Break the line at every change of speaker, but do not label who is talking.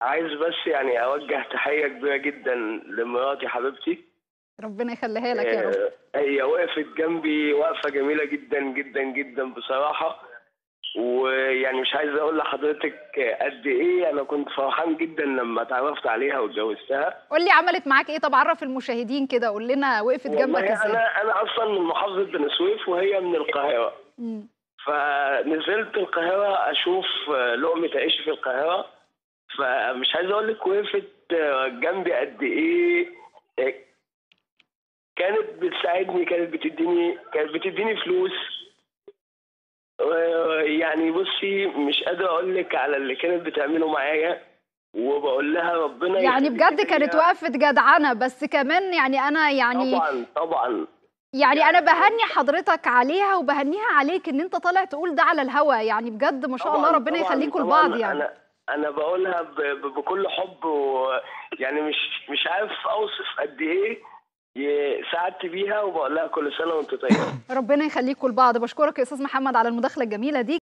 عايز بس يعني اوجه تحيه كبيره جدا لمراتي حبيبتي
ربنا يخليها لك يا رب
آه، هي وقفت جنبي وقفه جميله جدا جدا جدا بصراحه ويعني مش عايز اقول لحضرتك قد ايه انا كنت فرحان جدا لما اتعرفت عليها واتجوزتها
قول لي عملت معاك ايه طب عرف المشاهدين كده قول لنا وقفت جنبك
والله
ازاي
انا انا اصلا من محافظه بني سويف وهي من القاهره
مم.
فنزلت القاهرة أشوف لقمة عيش في القاهرة فمش عايز أقول لك وقفت جنبي قد إيه كانت بتساعدني كانت بتديني كانت بتديني فلوس يعني بصي مش قادر أقول لك على اللي كانت بتعمله معايا وبقول لها ربنا
يعني
يخليك
بجد كانت
ليا.
وقفت جدعنه بس كمان يعني انا يعني
طبعا طبعا
يعني انا بهني حضرتك عليها وبهنيها عليك ان انت طالع تقول ده على الهوا يعني بجد ما شاء الله
طبعاً-
ربنا
طبعاً-
يخليكم
طبعاً
لبعض يعني
انا انا بقولها ب- ب- بكل حب ويعني مش مش عارف اوصف قد ايه ي- سعدت بيها وبقول لها كل سنه وانت طيبه
ربنا يخليكم لبعض بشكرك يا استاذ محمد على المداخله الجميله دي